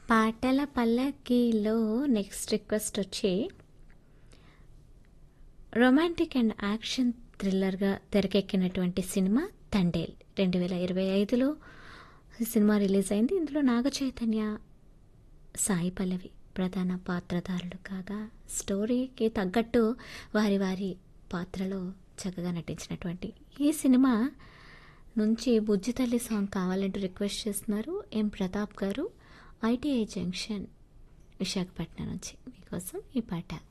పాటల పల్లకీలో next request వచ్చి రొమాంటిక్ అండ్ యాక్షన్ థ్రిల్లర్గా తెరకెక్కినటువంటి సినిమా తండేల్ రెండు వేల ఇరవై ఐదులో సినిమా రిలీజ్ అయింది ఇందులో నాగ చైతన్య సాయి పల్లవి ప్రధాన పాత్రధారులు కాగా స్టోరీకి తగ్గట్టు వారి వారి పాత్రలో చక్కగా నటించినటువంటి ఈ సినిమా నుంచి బుజ్జి తల్లి సాంగ్ కావాలంటూ రిక్వెస్ట్ చేస్తున్నారు ఎం ప్రతాప్ గారు ఐటీఐ జంక్షన్ విశాఖపట్నం నుంచి మీకోసం ఈ పాట